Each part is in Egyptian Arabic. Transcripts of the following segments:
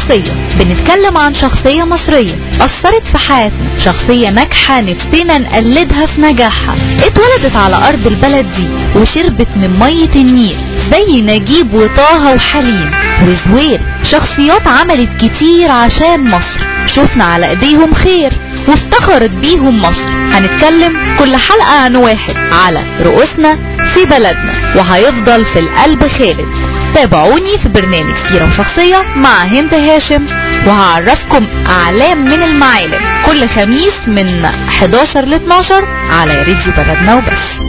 وشخصية بنتكلم عن شخصية مصرية أثرت في حياتنا شخصية ناجحة نفسنا نقلدها في نجاحها اتولدت على أرض البلد دي وشربت من مية النيل زي نجيب وطه وحليم وزوير شخصيات عملت كتير عشان مصر شفنا على ايديهم خير وافتخرت بيهم مصر هنتكلم كل حلقة عن واحد على رؤوسنا في بلدنا وهيفضل في القلب خالد تابعوني في برنامج سيرة وشخصية مع هند هاشم وهعرفكم أعلام من المعالم كل خميس من 11 ل 12 على راديو بلدنا وبس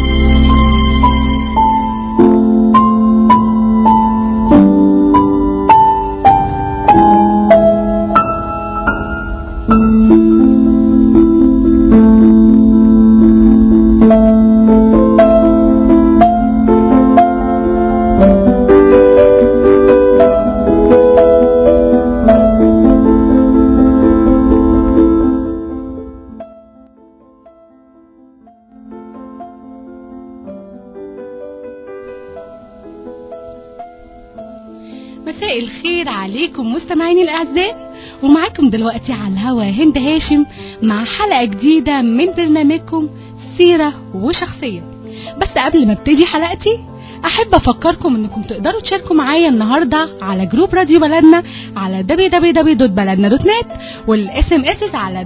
مساء الخير عليكم مستمعيني الاعزاء ومعاكم دلوقتي على الهوا هند هاشم مع حلقه جديده من برنامجكم سيره وشخصيه بس قبل ما ابتدي حلقتي احب افكركم انكم تقدروا تشاركوا معايا النهارده على جروب راديو بلدنا على www.baladna.net والاس ام اس على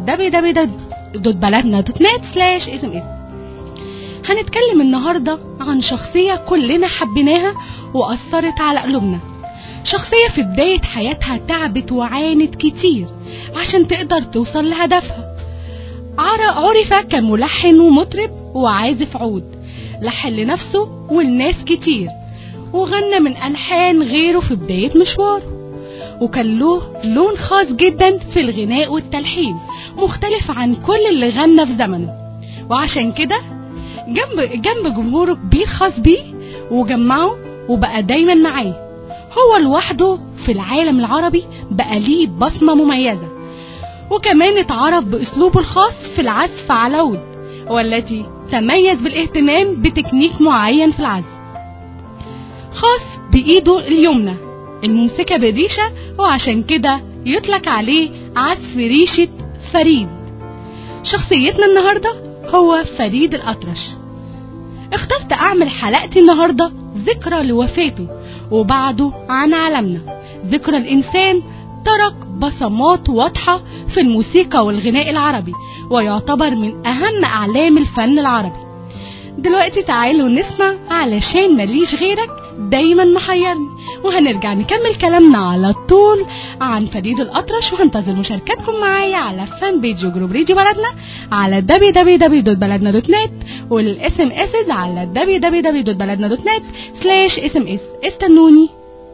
www.baladna.net/sms هنتكلم النهارده عن شخصيه كلنا حبيناها واثرت على قلوبنا شخصية في بداية حياتها تعبت وعانت كتير عشان تقدر توصل لهدفها عر- عرف كملحن ومطرب وعازف عود لحن لنفسه ولناس كتير وغنى من ألحان غيره في بداية مشواره وكان له لون خاص جدا في الغناء والتلحين مختلف عن كل اللي غنى في زمنه وعشان كده جنب جنب جمهوره كبير خاص بيه وجمعه وبقى دايما معاه هو لوحده في العالم العربي بقى ليه بصمة مميزة وكمان اتعرف بأسلوبه الخاص في العزف على عود والتي تميز بالاهتمام بتكنيك معين في العزف خاص بإيده اليمنى الممسكة بالريشة وعشان كده يطلق عليه عزف ريشة فريد شخصيتنا النهاردة هو فريد الأطرش اخترت أعمل حلقتي النهاردة ذكرى لوفاته وبعده عن عالمنا ذكرى الإنسان ترك بصمات واضحة في الموسيقى والغناء العربي ويعتبر من أهم أعلام الفن العربي دلوقتي تعالوا نسمع علشان ماليش غيرك دايما محيرني وهنرجع نكمل كلامنا على طول عن فريد الأطرش وهنتظر مشاركاتكم معايا على فان بيج وجروب راديو بلدنا على www.baladna.net والاس ام اس على www.baladna.net سلاش اس ام اس استنوني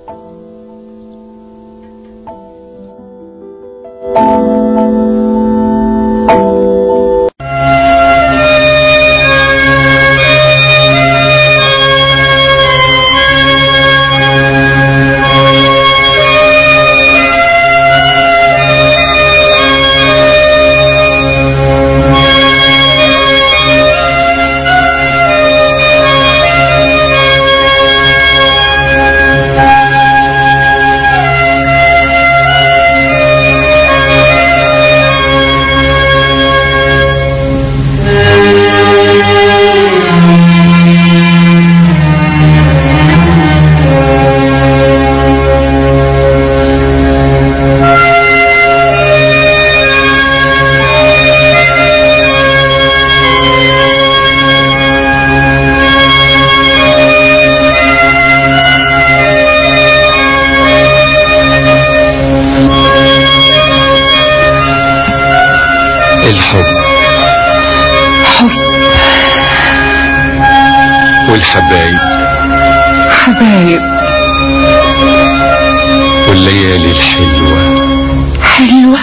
الحب حب والحبايب حبايب والليالي الحلوة حلوة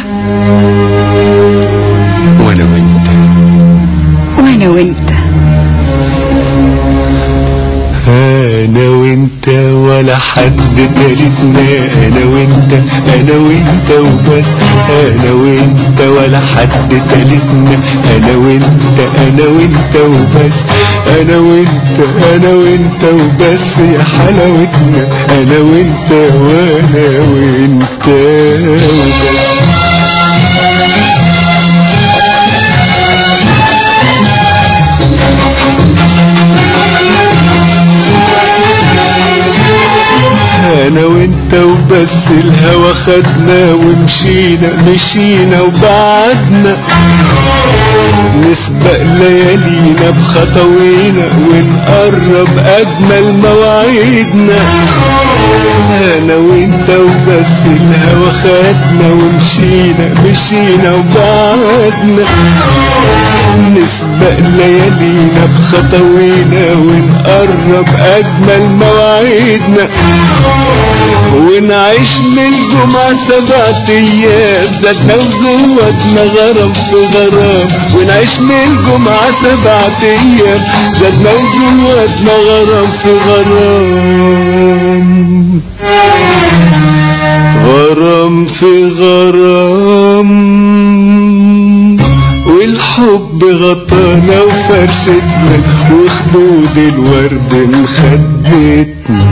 وانا وانت وانا وانت انا وانت ولا حد تالتنا انا وانت انا وانت وبس انا وانت ولا حد تالتنا انا وانت انا وانت وبس انا وانت انا وانت وبس يا حلاوتنا انا وانت وانا وانت وبس انا وانت وبس الهوى خدنا ومشينا مشينا وبعدنا نسبق ليالينا بخطوينا ونقرب اجمل مواعيدنا انا وانت وبس الهوى خدنا ومشينا مشينا وبعدنا نسبق ليالينا بخطوينا ونقرب اجمل مواعيدنا ونعيش من جمعة سبعة ايام ذاتنا وجواتنا غرام في غرام ونعيش من جمعة سبعة ايام ذاتنا وجواتنا غرام في غرام غرام في غرام والحب غطانا وفرشتنا وخدود الورد مخدتنا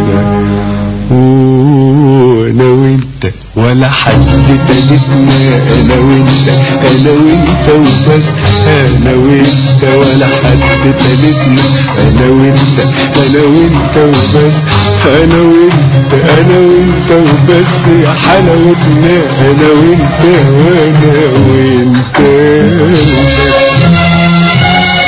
وانا وانت ولا حد تالتنا انا وانت انا وانت وبس انا وانت ولا حد تالتنا انا وانت انا وانت وبس انا وانت انا وانت وبس يا حلاوتنا انا وانت وانا وانت وبس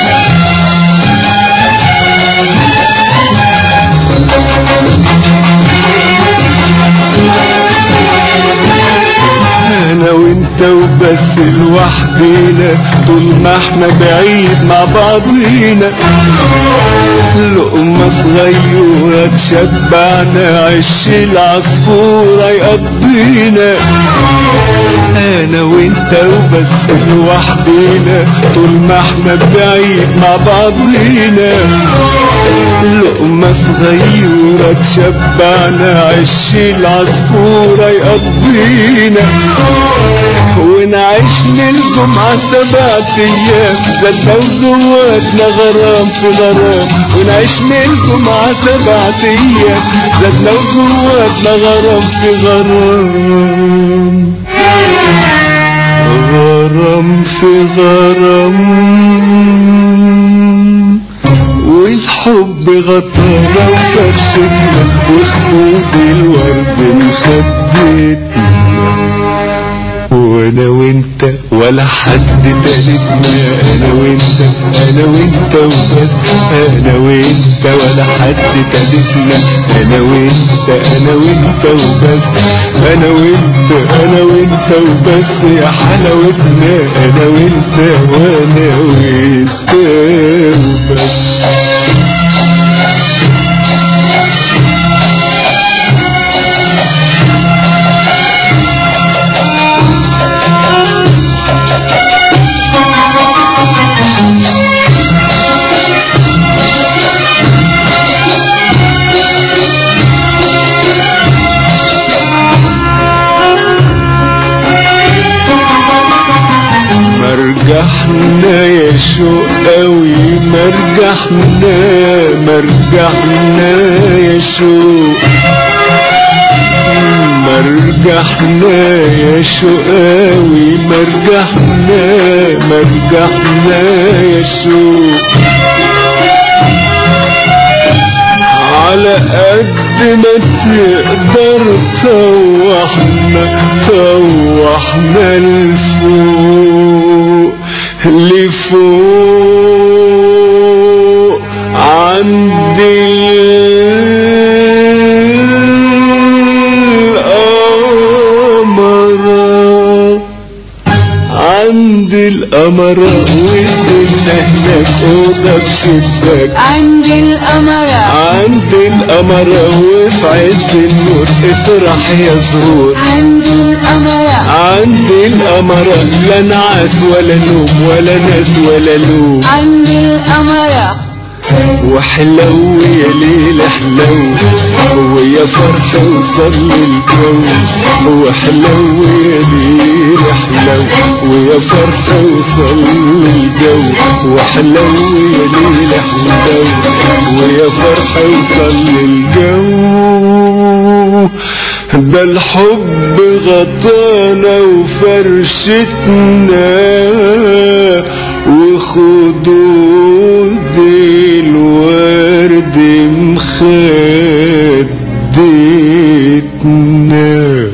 انا وانت وبس لوحدينا طول ما احنا بعيد مع بعضينا لقمة صغيرة تشبعنا عش العصفورة يقضينا انا وانت وبس لوحدينا طول ما احنا بعيد مع بعضينا لقمة صغيرة تشبعنا عش العصفورة يقضينا ونعيش للجمعة سبعة ايام ذاتنا وجواتنا غرام في غرام ونعيش للجمعة سبعة ايام ذاتنا وجواتنا غرام في غرام غرام في غرام والحب غطانا وفرشتنا وخدود الورد مخدتنا وانا وانت ولا حد تالتنا انا وانت انا وانت وبس انا وانت ولا حد تالتنا انا وانت انا وانت وبس انا وانت انا وانت وبس يا حلاوتنا انا وانت وانا وانت وبس مرجحنا يا شوق قوي مرجحنا مرجحنا يا شوق مرجحنا يا شوق قوي مرجحنا مرجحنا يا شوق على قد ما تقدر طوحنا طوحنا لفوق لفوق عند القمر عند القمر ودنا هناك اوضه بشباك عند القمرة عند القمر وفي عز النور اطرح يا زهور عند القمرة عند القمر لا نعاس ولا نوم ولا ناس ولا لوم عند القمرة وحلو يا ليل حلو ويا فرحة وصل الجو وحلو يا ليل حلو ويا فرحة وصل الجو وحلو يا ليل حلو ويا فرحة وصل الجو ده الحب غطانا وفرشتنا وخدود الورد مخدتنا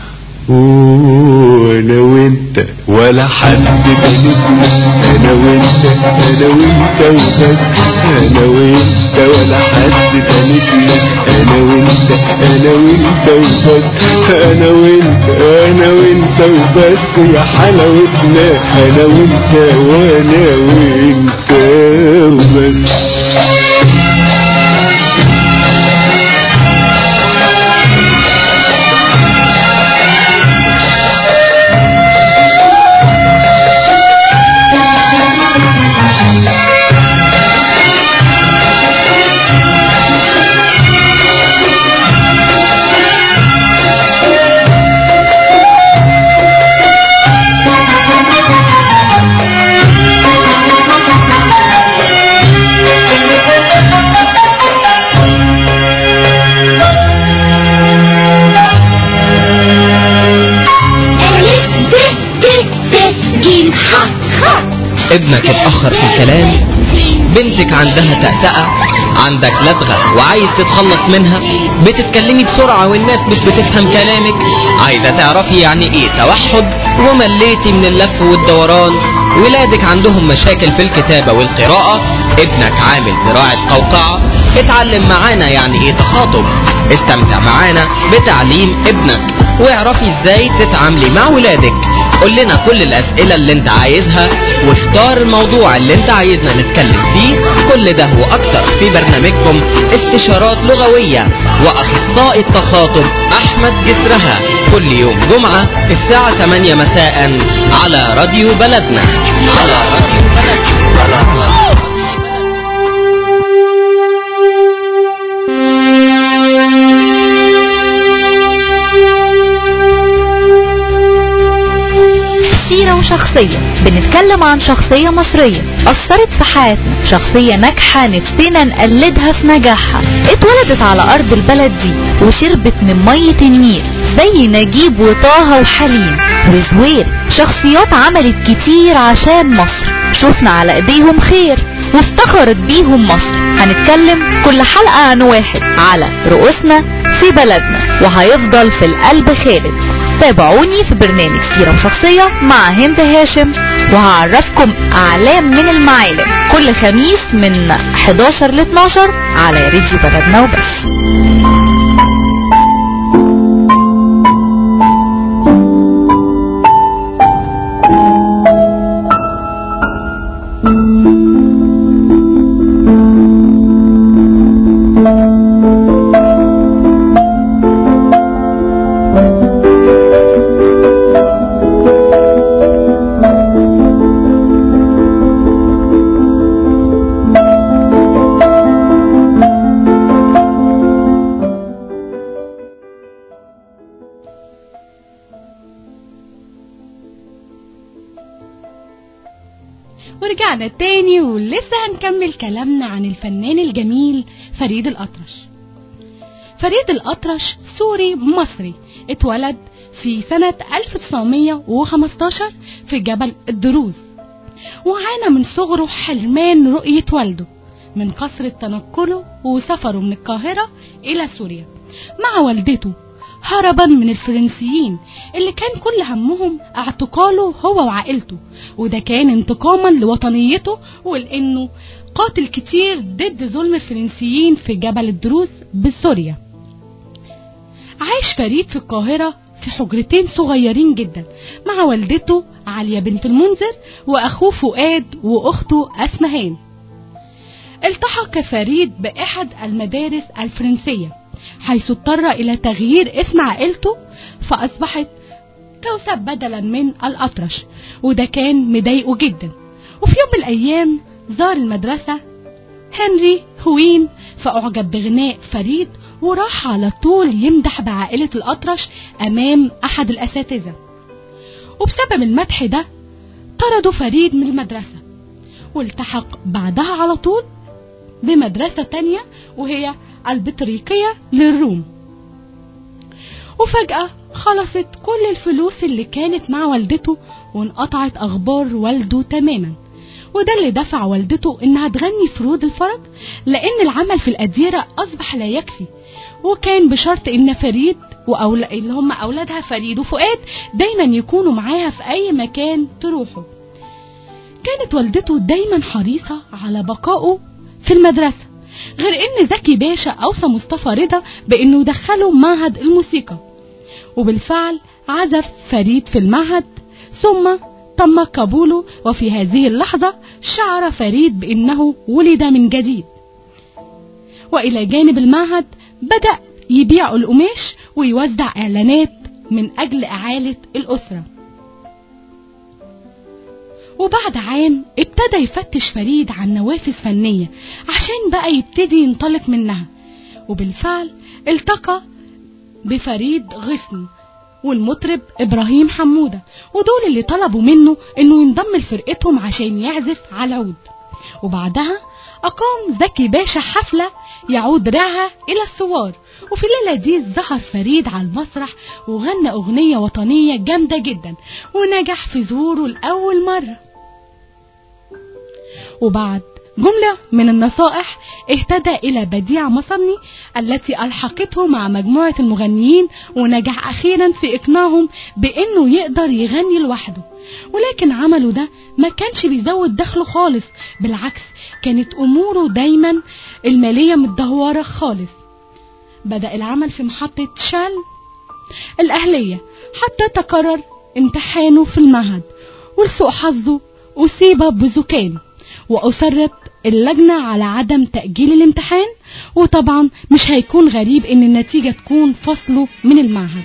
وانا وانت ولا حد تالتنا انا وانت انا وانت وبس انا وانت ولا حد تالتنا انا وانت انا وانت وبس انا وانت انا وانت وبس يا حلاوتنا انا وانت وانا وانت وبس ألف ب ت ت ج ح خ ابنك اتأخر في الكلام بنتك عندها تأتأة عندك لدغة وعايز تتخلص منها بتتكلمي بسرعة والناس مش بتفهم كلامك عايزة تعرفي يعني ايه توحد ومليتي من اللف والدوران ولادك عندهم مشاكل في الكتابة والقراءة ابنك عامل زراعة قوقعة اتعلم معانا يعني ايه تخاطب استمتع معانا بتعليم ابنك واعرفي ازاي تتعاملي مع ولادك قول لنا كل الأسئلة اللي انت عايزها واختار الموضوع اللي انت عايزنا نتكلم فيه كل ده وأكتر في برنامجكم استشارات لغوية وأخصائي التخاطب أحمد جسرها كل يوم جمعة الساعة 8 مساء على راديو بلدنا على راديو بلدنا سيرة وشخصية بنتكلم عن شخصية مصرية أثرت في حياتنا شخصية ناجحة نفسنا نقلدها في نجاحها اتولدت على أرض البلد دي وشربت من مية النيل زي نجيب وطه وحليم وزوير شخصيات عملت كتير عشان مصر شفنا على ايديهم خير وافتخرت بيهم مصر هنتكلم كل حلقة عن واحد على رؤوسنا في بلدنا وهيفضل في القلب خالد تابعوني في برنامج سيرة وشخصية مع هند هاشم وهعرفكم أعلام من المعالم كل خميس من 11 ل 12 على راديو بلدنا وبس ورجعنا تاني ولسه هنكمل كلامنا عن الفنان الجميل فريد الأطرش فريد الأطرش سوري مصري اتولد في سنة 1915 في جبل الدروز وعانى من صغره حرمان رؤية والده من كثرة تنقله وسفره من القاهرة إلى سوريا مع والدته هربا من الفرنسيين اللي كان كل همهم اعتقاله هو وعائلته وده كان انتقاما لوطنيته ولانه قاتل كتير ضد ظلم الفرنسيين في جبل الدروز بسوريا عاش فريد في القاهرة في حجرتين صغيرين جدا مع والدته عليا بنت المنذر وأخوه فؤاد وأخته أسمهان التحق فريد بأحد المدارس الفرنسية حيث اضطر إلى تغيير اسم عائلته فأصبحت كوثب بدلا من الأطرش وده كان مضايقه جدا وفي يوم من الأيام زار المدرسة هنري هوين فأعجب بغناء فريد وراح على طول يمدح بعائلة الأطرش أمام أحد الأساتذة وبسبب المدح ده طردوا فريد من المدرسة والتحق بعدها على طول بمدرسة تانية وهي البطريقية للروم وفجأة خلصت كل الفلوس اللي كانت مع والدته وانقطعت أخبار والده تماما وده اللي دفع والدته إنها تغني فروض الفرج لأن العمل في الأديرة أصبح لا يكفي وكان بشرط إن فريد وأول... اللي هم أولادها فريد وفؤاد دايما يكونوا معاها في أي مكان تروحوا كانت والدته دايما حريصة على بقائه في المدرسة غير ان زكي باشا اوصى مصطفى رضا بانه يدخله معهد الموسيقى وبالفعل عزف فريد في المعهد ثم تم قبوله وفي هذه اللحظة شعر فريد بانه ولد من جديد والى جانب المعهد بدأ يبيع القماش ويوزع اعلانات من اجل اعالة الاسره وبعد عام ابتدى يفتش فريد عن نوافذ فنية عشان بقى يبتدي ينطلق منها وبالفعل التقى بفريد غصن والمطرب إبراهيم حمودة ودول اللي طلبوا منه إنه ينضم لفرقتهم عشان يعزف على العود وبعدها أقام زكي باشا حفلة يعود رعها إلى الثوار وفي الليلة دي ظهر فريد على المسرح وغنى أغنية وطنية جامدة جدا ونجح في ظهوره لأول مرة وبعد جملة من النصائح اهتدى إلى بديع مصني التي ألحقته مع مجموعة المغنيين ونجح أخيرا في إقناعهم بأنه يقدر يغني لوحده ولكن عمله ده ما كانش بيزود دخله خالص بالعكس كانت أموره دايما المالية متدهورة خالص بدأ العمل في محطة شال الأهلية حتى تكرر امتحانه في المعهد ولسوء حظه أصيب بزكام وأصرت اللجنة على عدم تأجيل الامتحان وطبعا مش هيكون غريب ان النتيجة تكون فصله من المعهد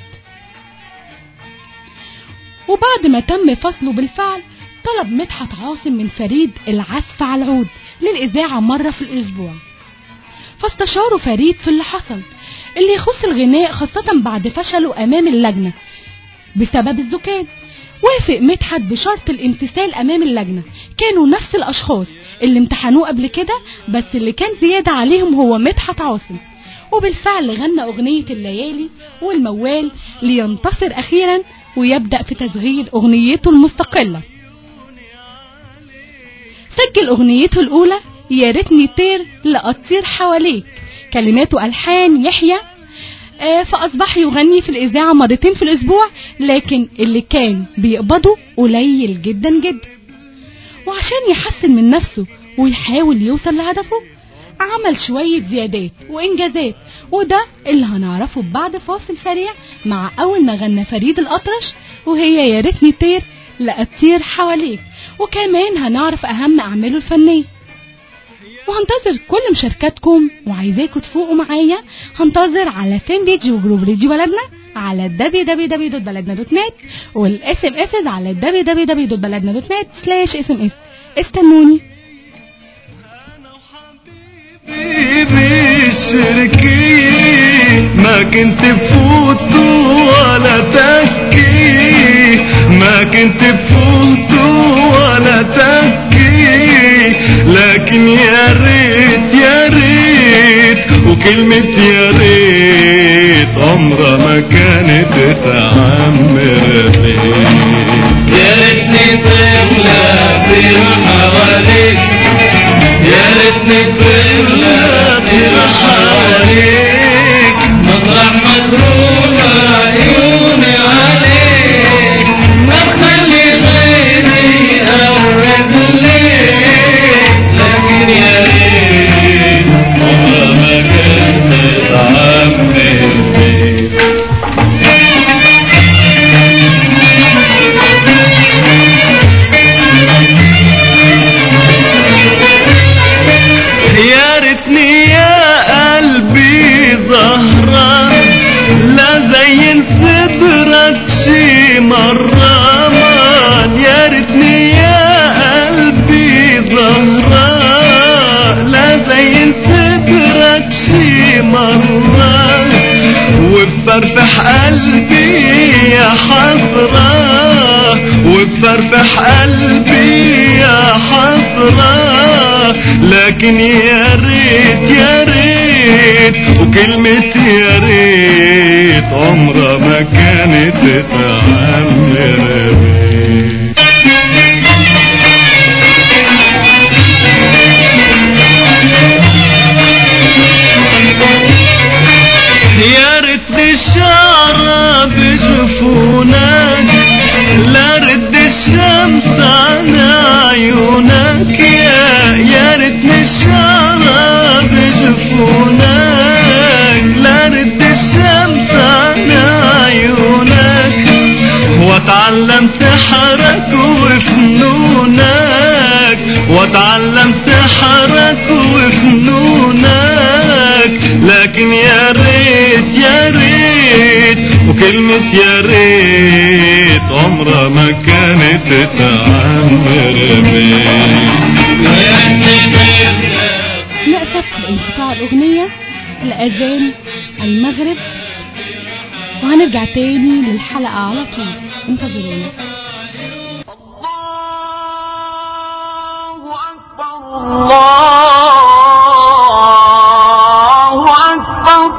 وبعد ما تم فصله بالفعل طلب مدحت عاصم من فريد العزف على العود للإذاعة مرة في الأسبوع فاستشاروا فريد في اللي حصل اللي يخص الغناء خاصة بعد فشله أمام اللجنة بسبب الزكام وافق مدحت بشرط الامتثال أمام اللجنة كانوا نفس الأشخاص اللي امتحنوه قبل كده بس اللي كان زيادة عليهم هو مدحت عاصم وبالفعل غنى أغنية الليالي والموال لينتصر أخيرا ويبدأ في تشغيل أغنيته المستقلة سجل أغنيته الأولى يا ريتني طير لأطير حواليك كلمات وألحان يحيى آه فأصبح يغني في الإذاعة مرتين في الأسبوع لكن اللي كان بيقبضه قليل جدا جدا وعشان يحسن من نفسه ويحاول يوصل لهدفه عمل شوية زيادات وإنجازات وده اللي هنعرفه بعد فاصل سريع مع أول ما غنى فريد الأطرش وهي يا ريتني طير لأطير حواليك وكمان هنعرف أهم أعماله الفنية وهنتظر كل مشاركاتكم وعايزاكم تفوقوا معايا هنتظر على فين بيج وجروب راديو بلدنا على www.baladna.net والاس ام اس على www.baladna.net سلاش اس ام اس استنوني حبيبي الشركي ما كنت بفوت ولا تكي ما كنت بفوت ولا تكي لكن يا ريت يا ريت وكلمة يا ريت عمرها ما كانت تعمر يا ريتني طفلة في حواليك يا ريتني طفلة في حواليك مطرح ما تروح عيوني عليك ما تخلي غيري أورد ليك لكن يا ريت عمرها ما كانت عمي فيك يا ريتني يا قلبي وبفرفح قلبي يا حسرة وبفرفح قلبي يا حسرة لكن يا ريت يا ريت وكلمة يا ريت عمرها ما كانت تعمر بيت يا ريت الشعر بجفونك لا رد الشمس عن عيونك يا يا ريت الشعر بجفونك لا رد الشمس عن عيونك واتعلم سحرك وفنونك واتعلم سحرك وفنونك لكن يا ريت يا ريت وكلمة يا ريت عمرها ما كانت تعمر بيت نأسف لانقطاع الأغنية الأذان المغرب وهنرجع تاني للحلقة على طول انتظرونا الله أكبر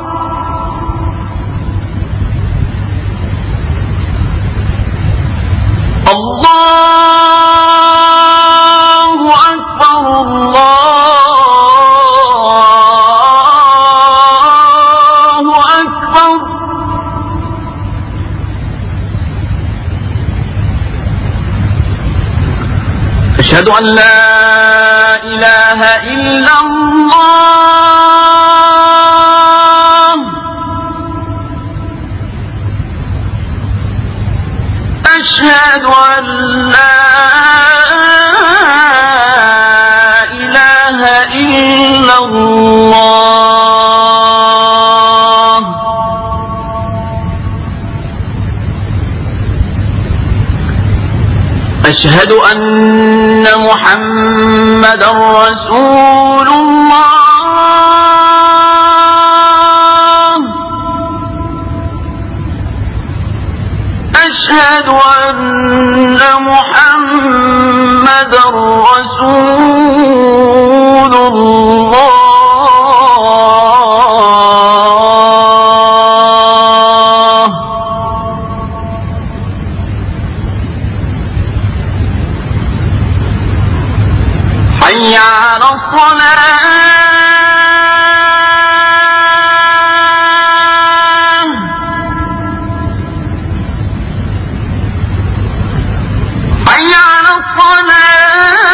الله أكبر الله أكبر أشهد أن لا إله إلا الله أشهد أن لا إله إلا الله أشهد أن محمد رسول الله أشهد أن محمد رسول الله حي على الصلاة حي على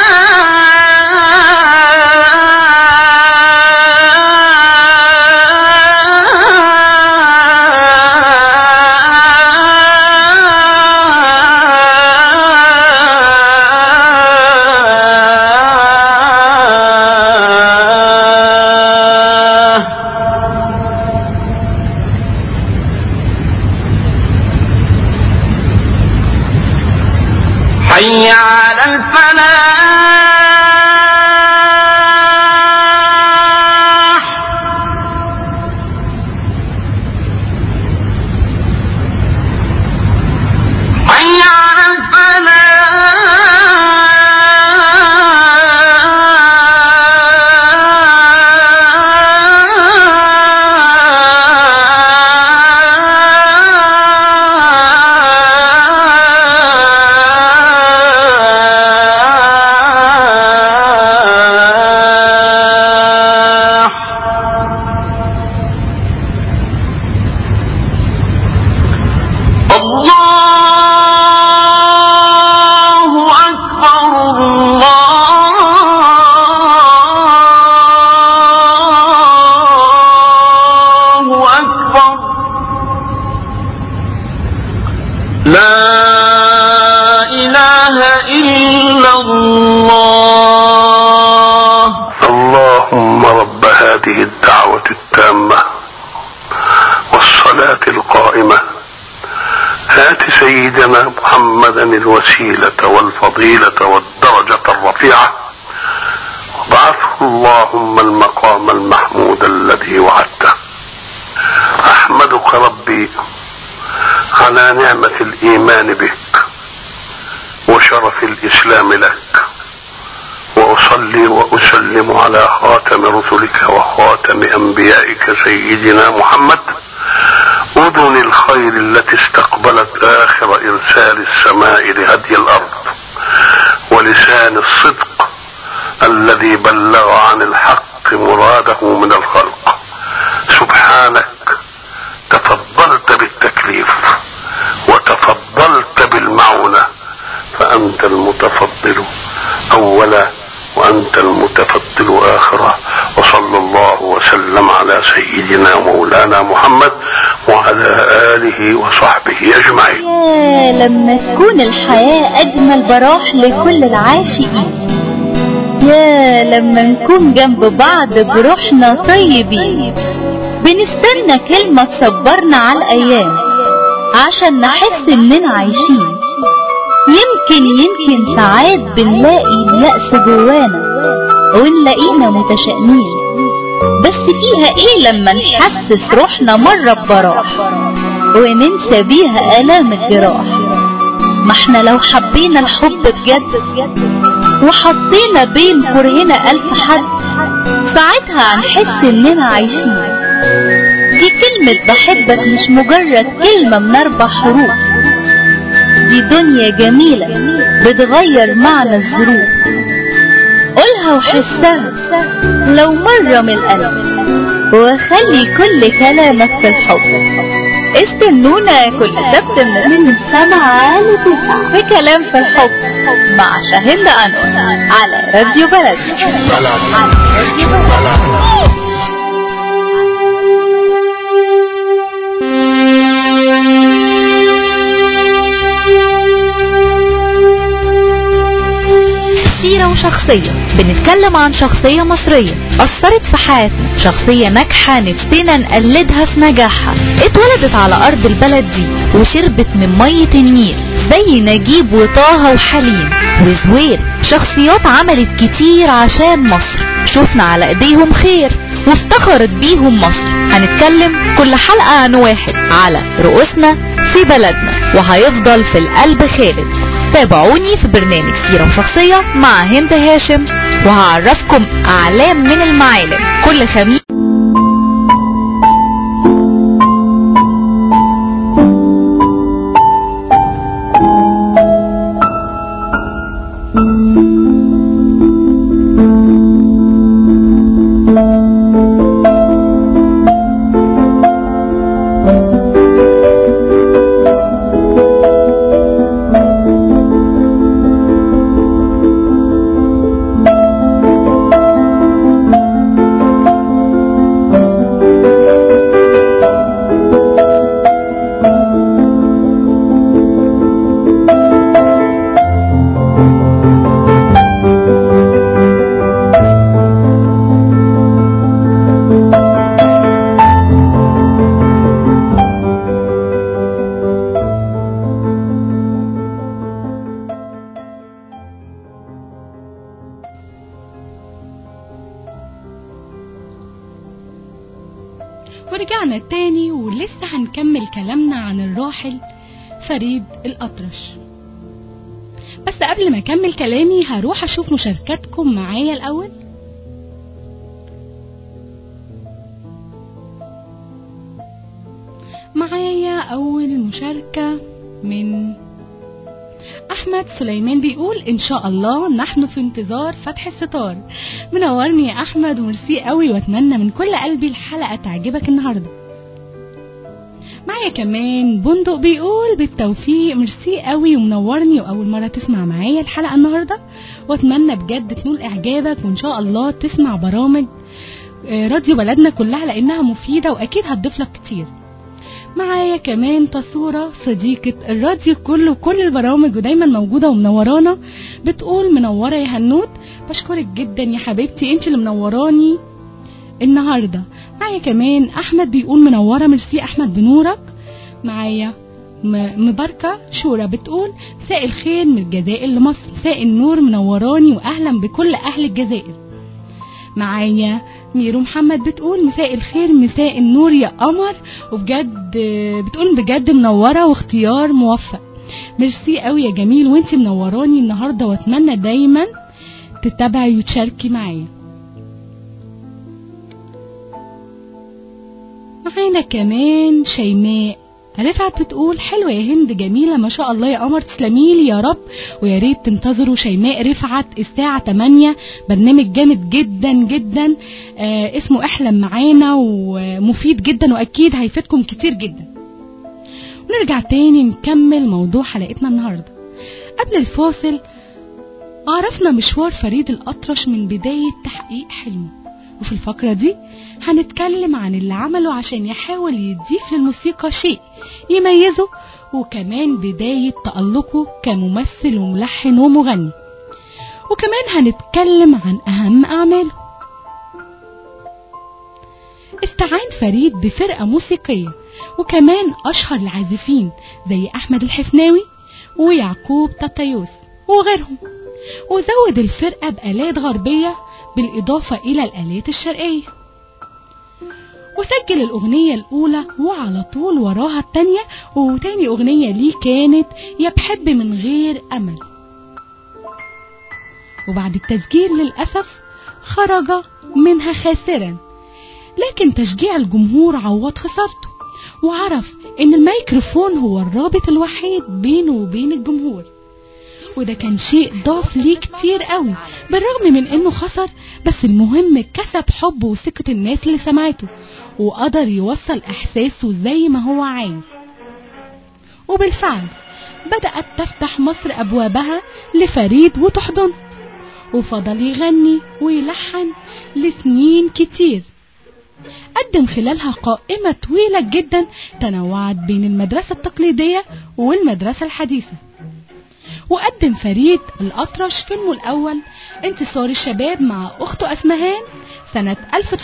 الصلاة حي على الفلاح حي على الفلاح الله أكبر الله أكبر لا إله إلا الله اللهم رب هذه الدعوة التامة والصلاة القائمة هات سيدنا محمدا الوسيلة والفضيلة والدرجة الرفيعة وابعثه اللهم المقام المحمود الذي وعدته أحمدك ربي على نعمة الإيمان بك وشرف الإسلام لك وأصلي وأسلم على خاتم رسلك وخاتم أنبيائك سيدنا محمد أذن الخير التي استقبلت آخر إرسال السماء لهدي الأرض ولسان الصدق الذي بلغ عن الحق مراده من الخلق سبحانك تفضلت بالتكليف وتفضلت بالمعونة فأنت المتفضل أولا وأنت المتفضل آخرا وصلى الله وسلم على سيدنا مولانا محمد وعلى آله وصحبه أجمعين يا لما تكون الحياة أجمل براح لكل العاشقين يا لما نكون جنب بعض بروحنا طيبين بنستنى كلمة تصبرنا على الأيام عشان نحس إننا عايشين يمكن يمكن ساعات بنلاقي اليأس جوانا ونلاقينا متشائمين بس فيها ايه لما نحسس روحنا مرة ببراح وننسى بيها آلام الجراح ما احنا لو حبينا الحب بجد وحطينا بين كرهنا ألف حد ساعتها هنحس إننا عايشين دي كلمة بحبك مش مجرد كلمة من أربع حروف دي دنيا جميلة بتغير معنى الظروف قولها وحسها لو مرة من القلب وخلي كل كلامك في الحب استنونا كل سبت من سبعة لتسعة في كلام في الحب مع شاهد أنور على راديو بلد على راديو بلد سيرة وشخصية بنتكلم عن شخصية مصرية أثرت في حياتنا شخصية ناجحة نفسنا نقلدها في نجاحها اتولدت على أرض البلد دي وشربت من مية النيل زي نجيب وطه وحليم وزوير شخصيات عملت كتير عشان مصر شفنا على ايديهم خير وافتخرت بيهم مصر هنتكلم كل حلقة عن واحد على رؤوسنا في بلدنا وهيفضل في القلب خالد تابعوني في برنامج سيرة وشخصية مع هند هاشم وهعرفكم أعلام من المعالم كل خميس ورجعنا تاني ولسه هنكمل كلامنا عن الراحل فريد الأطرش بس قبل ما أكمل كلامي هروح أشوف مشاركاتكم معايا الأول معايا أول مشاركة من أحمد سليمان بيقول إن شاء الله نحن في انتظار فتح الستار منورني يا أحمد وميرسي قوي وأتمنى من كل قلبي الحلقة تعجبك النهاردة معايا كمان بندق بيقول بالتوفيق ميرسي قوي ومنورني وأول مرة تسمع معايا الحلقة النهاردة وأتمنى بجد تنول إعجابك وإن شاء الله تسمع برامج آه، راديو بلدنا كلها لأنها مفيدة وأكيد هتضيف لك كتير معايا كمان تصورة صديقة الراديو كله وكل البرامج ودايما موجودة ومنورانا بتقول منورة يا هنوت بشكرك جدا يا حبيبتي انت اللي منوراني النهاردة معايا كمان احمد بيقول منورة ميرسي احمد بنورك معايا م- مباركة شورى بتقول مساء الخير من الجزائر لمصر مساء النور منوراني واهلا بكل اهل الجزائر معايا ميرو محمد بتقول مساء الخير مساء النور يا قمر وبجد بتقول بجد منوره واختيار موفق ميرسي قوي يا جميل وانتي منوراني النهارده واتمنى دايما تتابعي وتشاركي معايا معانا كمان شيماء رفعت بتقول حلوة يا هند جميلة ما شاء الله يا قمر تسلميلي يا رب ويا ريت تنتظروا شيماء رفعت الساعة 8 برنامج جامد جدا جدا آه اسمه احلم معانا ومفيد جدا واكيد هيفيدكم كتير جدا ونرجع تاني نكمل موضوع حلقتنا النهاردة قبل الفاصل عرفنا مشوار فريد الأطرش من بداية تحقيق حلمه وفي الفقرة دي هنتكلم عن اللي عمله عشان يحاول يضيف للموسيقى شيء يميزه وكمان بداية تألقه كممثل وملحن ومغني وكمان هنتكلم عن أهم أعماله استعان فريد بفرقة موسيقية وكمان أشهر العازفين زي أحمد الحفناوي ويعقوب تاتيوس وغيرهم وزود الفرقة بآلات غربية بالإضافة إلى الآلات الشرقية وسجل الأغنية الأولى وعلى طول وراها التانية وتاني أغنية ليه كانت يا بحب من غير أمل وبعد التسجيل للأسف خرج منها خاسرا لكن تشجيع الجمهور عوض خسارته وعرف ان الميكروفون هو الرابط الوحيد بينه وبين الجمهور وده كان شيء ضاف ليه كتير قوي بالرغم من انه خسر بس المهم كسب حب وثقة الناس اللي سمعته وقدر يوصل احساسه زي ما هو عايز وبالفعل بدأت تفتح مصر ابوابها لفريد وتحضنه وفضل يغني ويلحن لسنين كتير قدم خلالها قائمة طويلة جدا تنوعت بين المدرسة التقليدية والمدرسة الحديثة وقدم فريد الأطرش فيلمه الأول انتصار الشباب مع أخته أسمهان سنة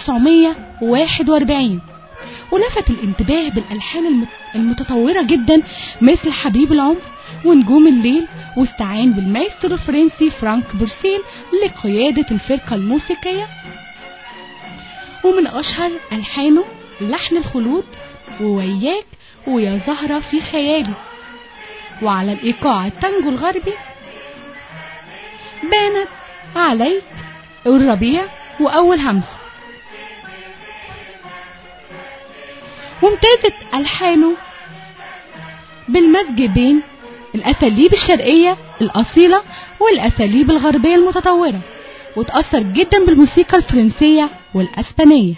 1941 ولفت الانتباه بالألحان المتطورة جدا مثل حبيب العمر ونجوم الليل واستعان بالمايسترو الفرنسي فرانك بورسيل لقيادة الفرقة الموسيقية ومن أشهر ألحانه لحن الخلود ووياك ويا زهرة في خيالي وعلى الإيقاع التانجو الغربي بانت عليك الربيع وأول همسة وامتازت ألحانه بالمزج بين الأساليب الشرقية الأصيلة والأساليب الغربية المتطورة وتأثر جدا بالموسيقى الفرنسية والأسبانية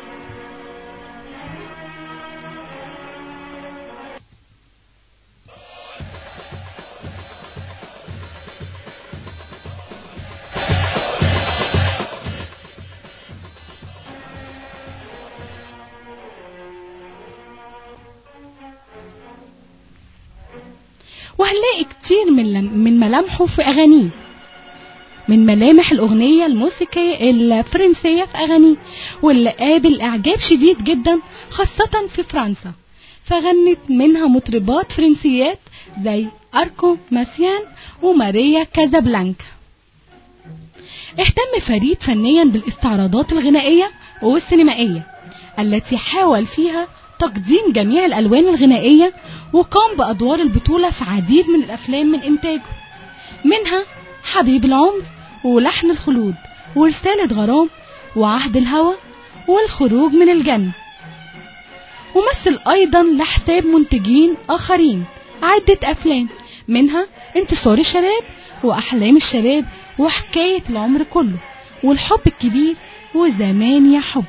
وهنلاقي كتير من من ملامحه في أغانيه من ملامح الأغنية الموسيقية الفرنسية في أغانيه واللي قابل إعجاب شديد جدا خاصة في فرنسا فغنت منها مطربات فرنسيات زي أركو ماسيان وماريا كازابلانكا اهتم فريد فنيا بالاستعراضات الغنائية والسينمائية التي حاول فيها تقديم جميع الألوان الغنائية وقام بأدوار البطولة في عديد من الأفلام من إنتاجه منها حبيب العمر ولحن الخلود ورسالة غرام وعهد الهوى والخروج من الجنة ومثل أيضا لحساب منتجين آخرين عدة أفلام منها انتصار الشباب وأحلام الشباب وحكاية العمر كله والحب الكبير وزمان يا حب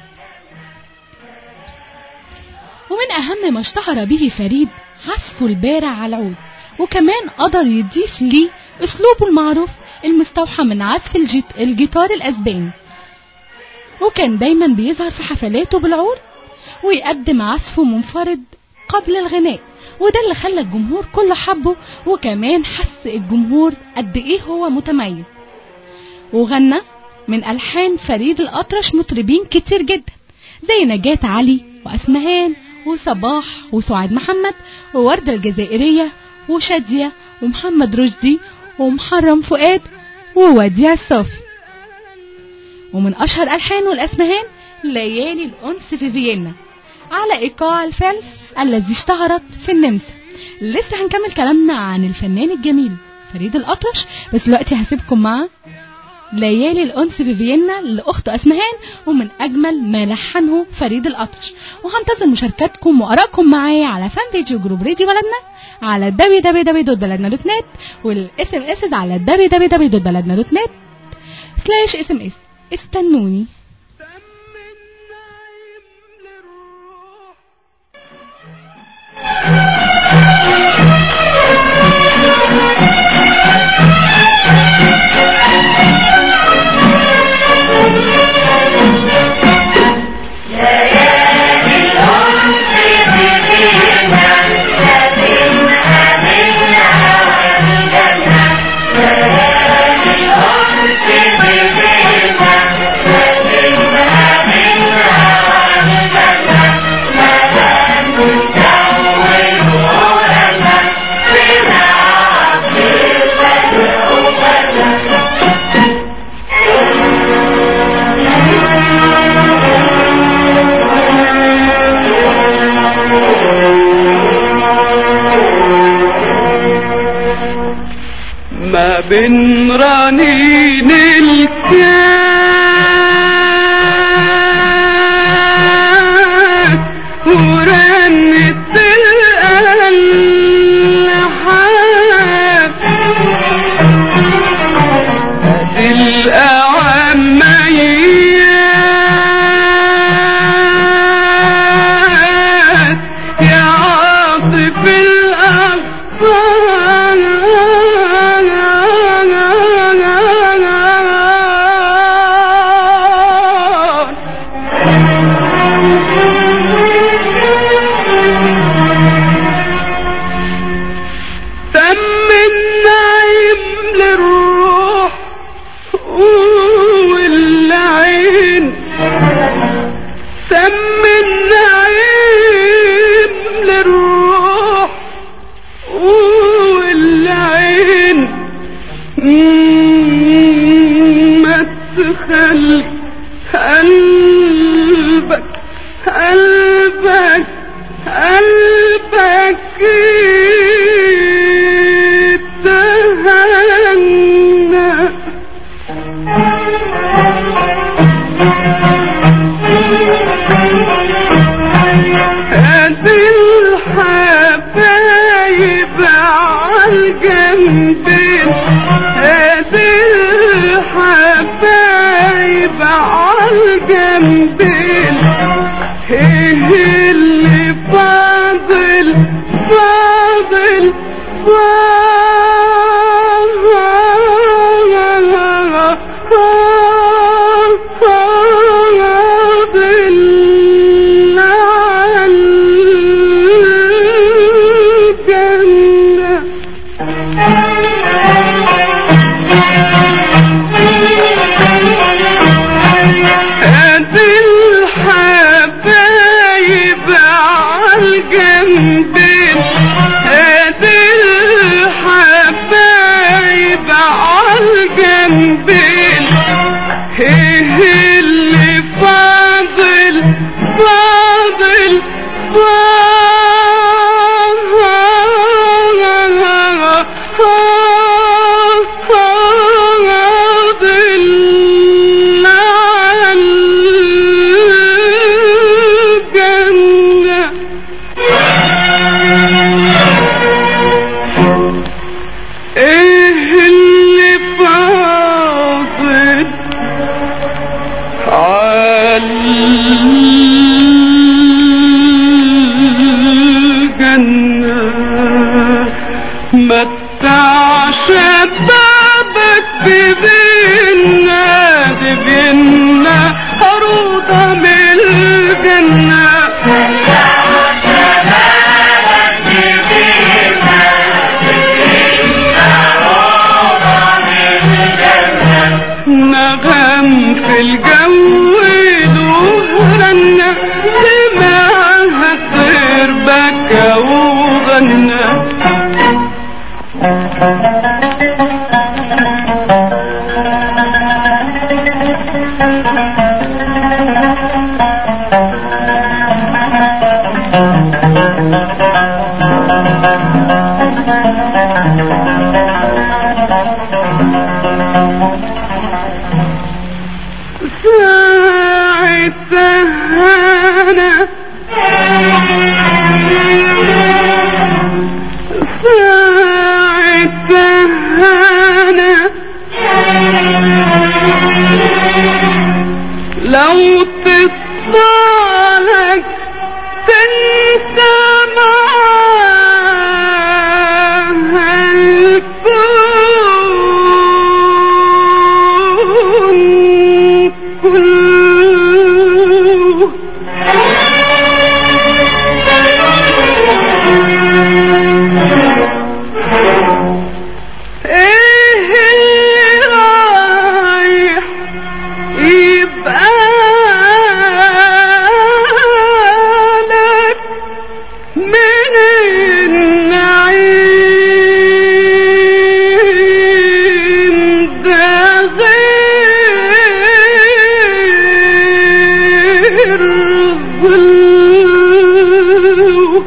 ومن أهم ما اشتهر به فريد عزفه البارع على العود وكمان قدر يضيف ليه أسلوبه المعروف المستوحى من عزف الجيت الجيتار الأسباني وكان دايما بيظهر في حفلاته بالعود ويقدم عزفه منفرد قبل الغناء وده اللي خلى الجمهور كله حبه وكمان حس الجمهور قد ايه هو متميز وغنى من ألحان فريد الأطرش مطربين كتير جدا زي نجاة علي وأسمهان وصباح وسعاد محمد ووردة الجزائرية وشادية ومحمد رشدي ومحرم فؤاد ووديع الصافي ومن أشهر ألحانه الأسمهان ليالي الأنس في فيينا على إيقاع الفالس الذي اشتهرت في النمسا لسه هنكمل كلامنا عن الفنان الجميل فريد الأطرش بس دلوقتي هسيبكم مع ليالي الأنس في فيينا لأخت أسمهان ومن أجمل ما لحنه فريد الأطرش وهنتظر مشاركاتكم وآرائكم معايا على فان بيج وجروب راديو بلدنا على www.بلدنا.net والاس ام اس على www.بلدنا.net سلاش اس ام اس استنوني ما بين رنين الكاس ورنة الألحان هذه الأعميات يا عاصف الأطفال تم النعيم للروح والعين تم النعيم للروح والعين ما تخلي قلبك قلبك قلبك يتهنى هذه الحبايب عالجنبين هذه الحبايب عالجنبين ايه اللي فاضل فاضل فاضل على الجنة هذه الحبايب عالجنبين هذه الحبايب عالجنبين ايه اللي فاضل فاضل فاضل على الجنة ايه اللي فاضل عالجنة متع شبابك ببينا ببينا عروضة من الجنة نغم في الجو دهرنا سمعها الطير بكى وغنى ساعتها ساعتها لو تطلع تنسى معاها الكون كله ايه اللي رايح يبقى لك من النعيم ده غير ظل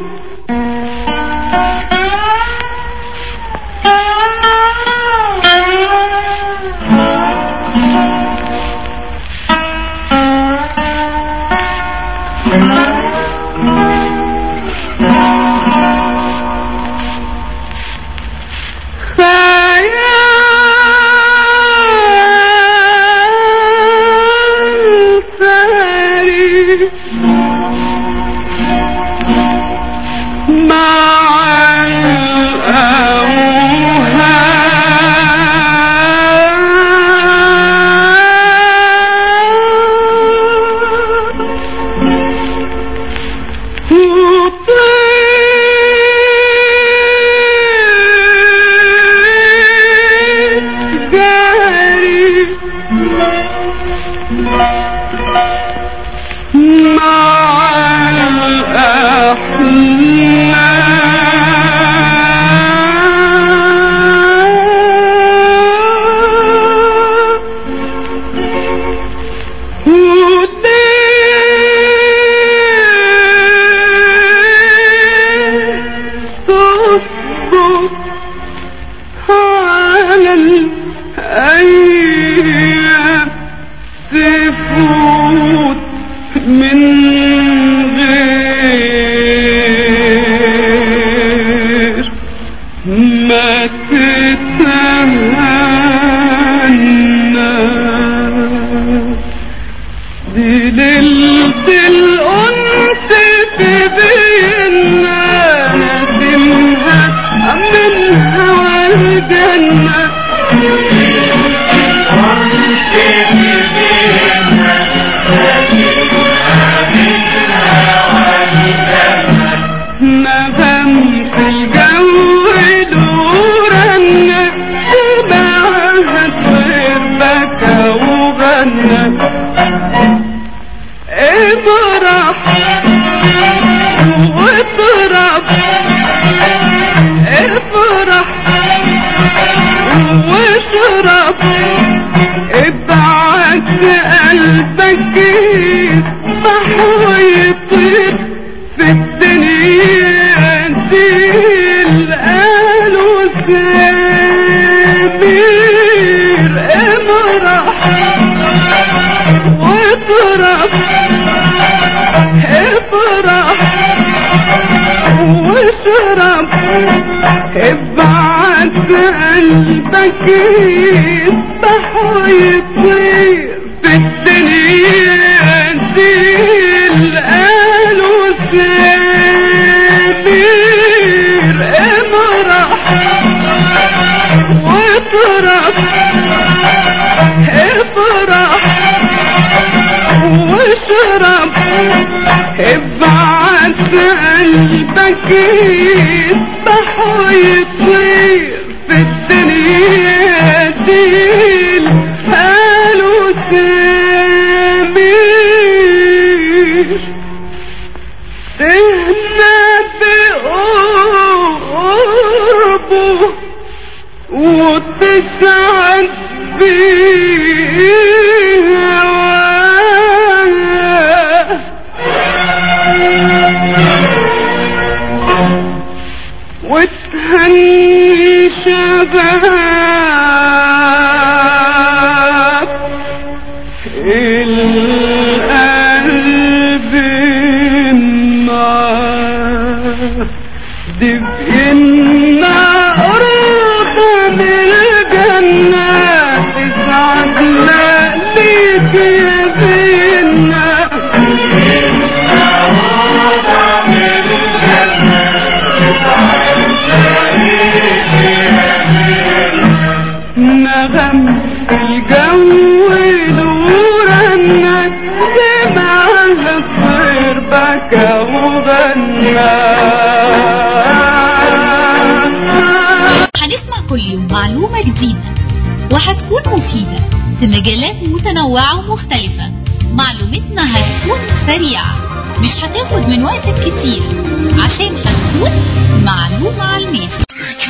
خيال ساري مع الأوهام وطير جاري مع الأحلام تصبر على الأيام تفوت من غير ما تتهنى دي ليلة الأنس تبيننا نسمها منها والجنة نغم في الجو دورنا سمعها طير بكى وغنى افرح واطرب افرح واشرب ابعت قلبك يصبح ويطير في الدنيا دي القالوا سمير امرح واطرب افرح واشرب ابعت قلبك يسبح ويطير في الدنيا دي القالوا سمير امرح واطرب افرح واشرب ابعت قلبك يسبح ويطير في الدنيا دي قالوا سمير تهنى بقربه وتسعد بهواه وتهنى القلب معاه دفئنا أرض من الجنة اسعد ليك يا بينا نغم الجو نورنا سمع الطير بكى وغنى هنسمع كل يوم معلومة جديدة وهتكون مفيدة في مجالات متنوعة ومختلفة معلومتنا هتكون سريعة مش هتاخد من وقتك كتير عشان هتكون معلومة على الماشي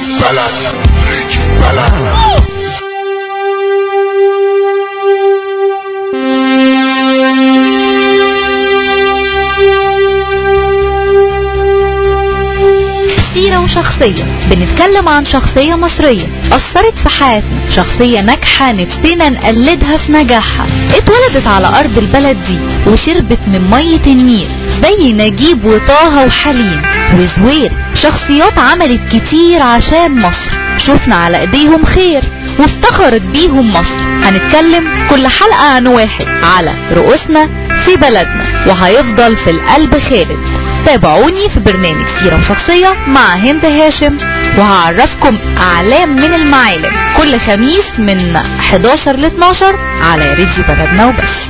سيرة وشخصية بنتكلم عن شخصية مصرية أثرت في حياتنا شخصية ناجحة نفسنا نقلدها في نجاحها اتولدت على أرض البلد دي وشربت من مية النيل زي نجيب وطه وحليم وزوير شخصيات عملت كتير عشان مصر شفنا على ايديهم خير وافتخرت بيهم مصر هنتكلم كل حلقة عن واحد على رؤوسنا في بلدنا وهيفضل في القلب خالد تابعوني في برنامج سيرة وشخصية مع هند هاشم وهعرفكم أعلام من المعالم كل خميس من 11 ل 12 على راديو بلدنا وبس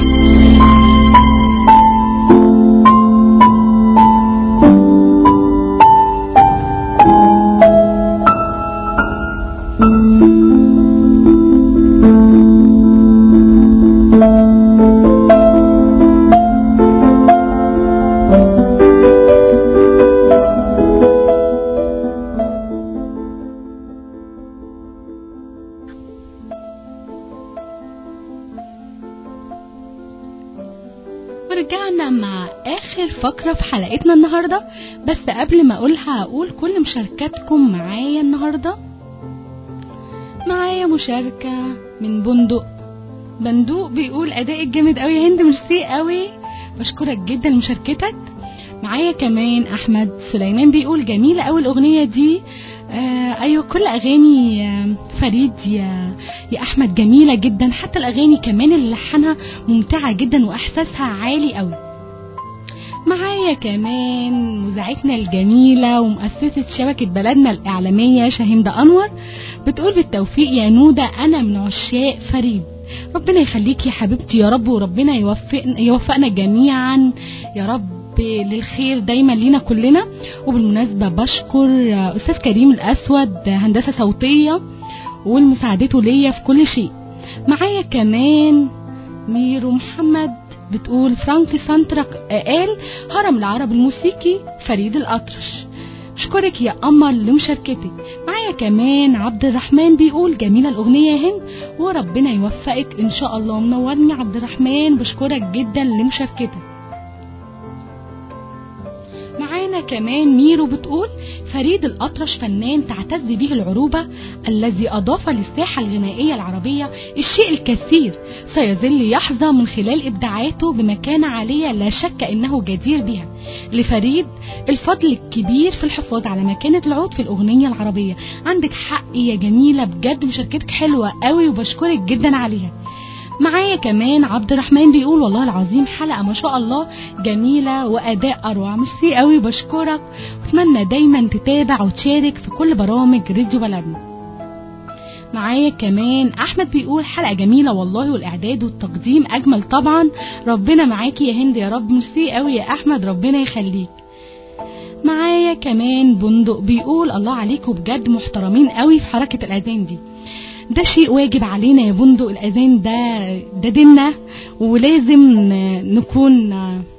ورجعنا مع آخر فقرة في حلقتنا النهاردة بس قبل ما أقولها هقول كل مشاركاتكم معايا النهاردة معايا مشاركة من بندق بندوق بيقول أدائك جامد قوي يا هند ميرسي قوي بشكرك جدا لمشاركتك معايا كمان أحمد سليمان بيقول جميلة قوي الأغنية دي آه أيوة كل أغاني آه فريد يا يا أحمد جميلة جدا حتى الأغاني كمان اللي لحنها ممتعة جدا وإحساسها عالي قوي معايا كمان مذيعتنا الجميلة ومؤسسة شبكة بلدنا الإعلامية شاهندة أنور بتقول بالتوفيق يا نودة أنا من عشاق فريد ربنا يخليك يا حبيبتي يا رب وربنا يوفقنا, يوفقنا جميعا يا رب للخير دايما لينا كلنا وبالمناسبة بشكر أستاذ كريم الأسود هندسة صوتية والمساعدته ليا في كل شيء معايا كمان ميرو محمد بتقول فرانك سانترا قال هرم العرب الموسيقي فريد الأطرش اشكرك يا قمر لمشاركتك معايا كمان عبد الرحمن بيقول جميلة الأغنية يا هند وربنا يوفقك إن شاء الله منورني عبد الرحمن بشكرك جدا لمشاركتك معانا كمان ميرو بتقول فريد الأطرش فنان تعتز به العروبة الذي أضاف للساحة الغنائية العربية الشيء الكثير سيظل يحظى من خلال إبداعاته بمكانة عالية لا شك إنه جدير بها لفريد الفضل الكبير في الحفاظ على مكانة العود في الأغنية العربية عندك حق يا جميلة بجد مشاركتك حلوة قوي وبشكرك جدا عليها معايا كمان عبد الرحمن بيقول والله العظيم حلقة ما شاء الله جميلة وأداء أروع ميرسي قوي بشكرك واتمنى دايما تتابع وتشارك في كل برامج راديو بلدنا معايا كمان احمد بيقول حلقه جميله والله والاعداد والتقديم اجمل طبعا ربنا معاكي يا هند يا رب ميرسي قوي يا احمد ربنا يخليك معايا كمان بندق بيقول الله عليكم بجد محترمين قوي في حركه الاذان دي ده شيء واجب علينا يا بندق الاذان ده ده ديننا ولازم نكون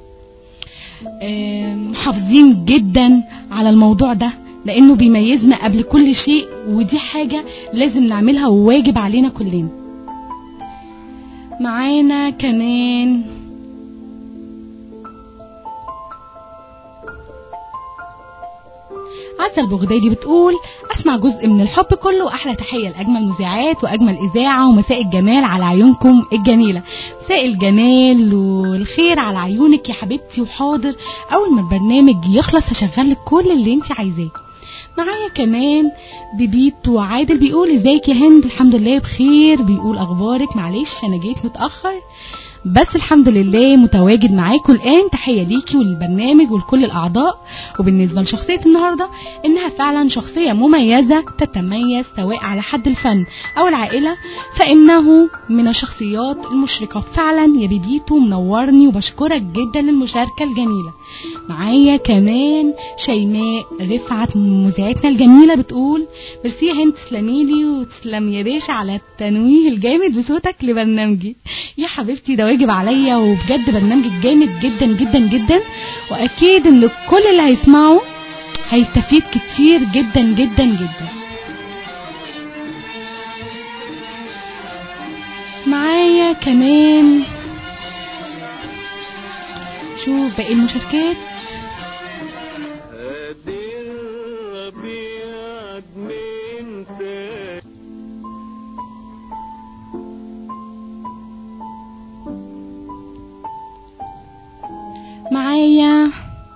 محافظين جدا على الموضوع ده لانه بيميزنا قبل كل شيء ودي حاجة لازم نعملها وواجب علينا كلنا معانا كمان عسل بغدادي بتقول اسمع جزء من الحب كله واحلى تحيه لاجمل مذيعات واجمل اذاعه ومساء الجمال على عيونكم الجميله مساء الجمال والخير على عيونك يا حبيبتي وحاضر اول ما البرنامج يخلص هشغل لك كل اللي انت عايزاه معايا كمان ببيت وعادل بيقول ازيك يا هند الحمد لله بخير بيقول اخبارك معلش انا جيت متاخر بس الحمد لله متواجد معاكم الان تحيه ليكي وللبرنامج ولكل الاعضاء وبالنسبه لشخصيه النهارده انها فعلا شخصيه مميزه تتميز سواء على حد الفن او العائله فانه من الشخصيات المشرقه فعلا يا بيبيتو منورني وبشكرك جدا للمشاركه الجميله معايا كمان شيماء رفعت مذيعتنا الجميله بتقول ميرسي يا هند تسلميلي وتسلم يا باشا على التنويه الجامد بصوتك لبرنامجي يا حبيبتي ده واجب عليا وبجد برنامجك جامد جدا جدا جدا واكيد ان كل اللي هيسمعه هيستفيد كتير جدا جدا جدا معايا كمان شوف باقي المشاركات معايا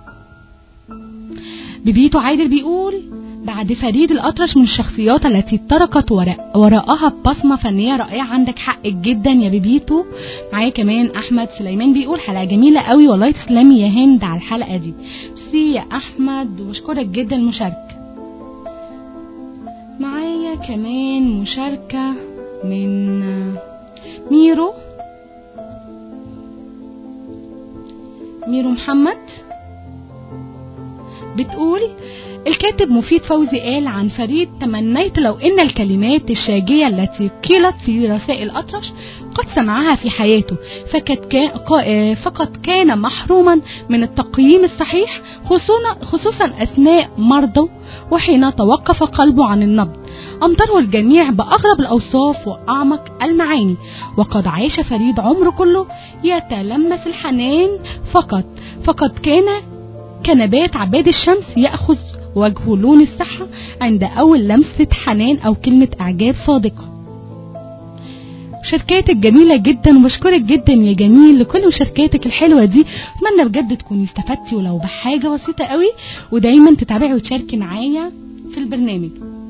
ببيتو عادل بيقول بعد فريد الأطرش من الشخصيات التي تركت وراء وراءها بصمة فنية رائعة عندك حق جدا يا بيبيتو معايا كمان أحمد سليمان بيقول حلقة جميلة قوي والله تسلمي يا هند على الحلقة دي ميرسي يا أحمد وبشكرك جدا المشاركة معايا كمان مشاركة من ميرو ميرو محمد بتقول الكاتب مفيد فوزي قال عن فريد تمنيت لو ان الكلمات الشاجية التي قيلت في رسائل أطرش قد سمعها في حياته فقد كان, فقد كان محروما من التقييم الصحيح خصوصا, خصوصا أثناء مرضه وحين توقف قلبه عن النبض أمطره الجميع بأغرب الأوصاف وأعمق المعاني وقد عاش فريد عمره كله يتلمس الحنان فقط فقد كان كنبات عباد الشمس يأخذ وجهه لون الصحة عند أول لمسة حنان أو كلمة إعجاب صادقة مشاركاتك جميلة جدا وبشكرك جدا يا جميل لكل مشاركاتك الحلوة دي اتمنى بجد تكوني استفدتي ولو بحاجة بسيطة قوي ودايما تتابعي وتشاركي معايا في البرنامج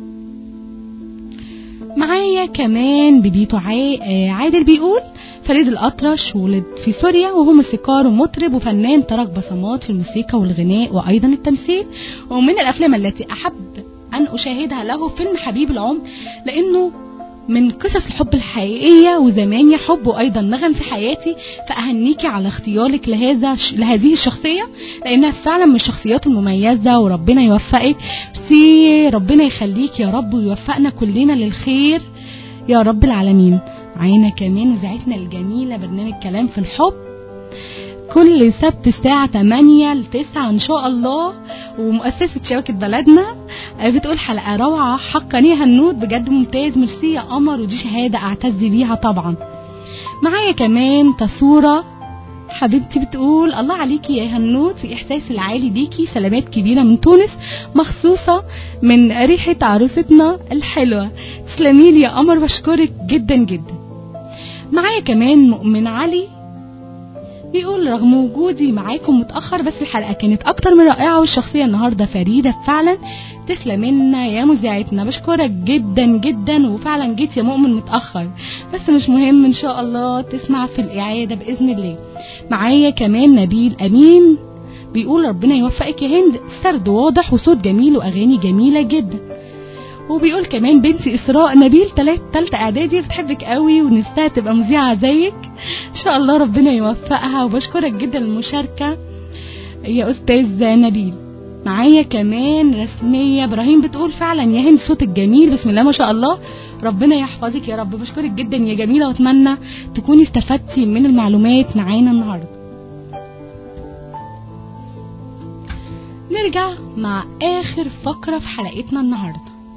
معايا كمان ببيتو عادل بيقول فريد الأطرش ولد في سوريا وهو موسيقار ومطرب وفنان ترك بصمات في الموسيقى والغناء وأيضا التمثيل ومن الأفلام التي أحب أن أشاهدها له فيلم حبيب العمر لأنه من قصص الحب الحقيقية وزمان يا حب وأيضا نغم في حياتي فأهنيكي على اختيارك لهذا لهذه الشخصية لأنها فعلا من الشخصيات المميزة وربنا يوفقك بسي ربنا يخليك يا رب ويوفقنا كلنا للخير يا رب العالمين معانا كمان وزعتنا الجميلة برنامج كلام في الحب كل سبت الساعة 8 ل 9 إن شاء الله ومؤسسة شبكة بلدنا بتقول حلقة روعة حقا يا هنود بجد ممتاز ميرسي يا قمر ودي شهادة أعتز بيها طبعا معايا كمان تصورة حبيبتي بتقول الله عليكي يا هنود في إحساس العالي بيكي سلامات كبيرة من تونس مخصوصة من ريحة عروستنا الحلوة تسلميلي يا قمر بشكرك جدا جدا معايا كمان مؤمن علي بيقول رغم وجودي معاكم متأخر بس الحلقة كانت أكتر من رائعة والشخصية النهاردة فريدة فعلا تسلمنا يا مذيعتنا بشكرك جدا جدا وفعلا جيت يا مؤمن متأخر بس مش مهم إن شاء الله تسمع في الإعادة بإذن الله معايا كمان نبيل أمين بيقول ربنا يوفقك يا هند سرد واضح وصوت جميل وأغاني جميلة جدا وبيقول كمان بنتي إسراء نبيل تلات تالتة إعدادي بتحبك قوي ونفسها تبقى مذيعة زيك إن شاء الله ربنا يوفقها وبشكرك جدا المشاركة يا أستاذ نبيل معايا كمان رسمية إبراهيم بتقول فعلا يا هند صوتك جميل بسم الله ما شاء الله ربنا يحفظك يا رب بشكرك جدا يا جميلة واتمنى تكوني استفدتي من المعلومات معانا النهاردة نرجع مع آخر فقرة في حلقتنا النهارده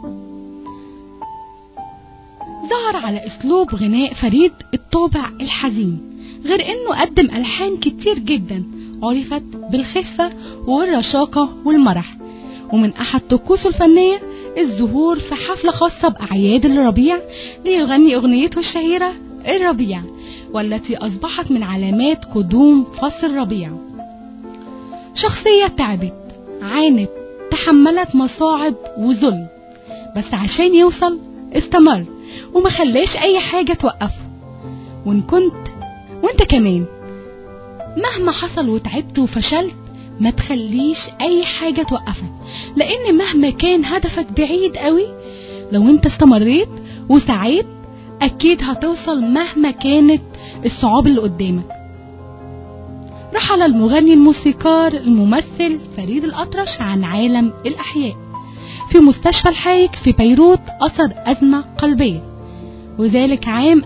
ظهر على اسلوب غناء فريد الطابع الحزين غير انه قدم الحان كتير جدا عرفت بالخفة والرشاقة والمرح ومن احد طقوسه الفنية الظهور في حفلة خاصة بأعياد الربيع ليغني اغنيته الشهيرة الربيع والتي أصبحت من علامات قدوم فصل الربيع شخصية تعبت عانت تحملت مصاعب وظلم بس عشان يوصل استمر وما خلاش أي حاجة توقفه وإن كنت وإنت كمان مهما حصل وتعبت وفشلت ما تخليش أي حاجة توقفك لأن مهما كان هدفك بعيد قوي لو انت استمريت وسعيت أكيد هتوصل مهما كانت الصعاب اللي قدامك رحل المغني الموسيقار الممثل فريد الأطرش عن عالم الأحياء في مستشفى الحايك في بيروت أثر أزمة قلبية وذلك عام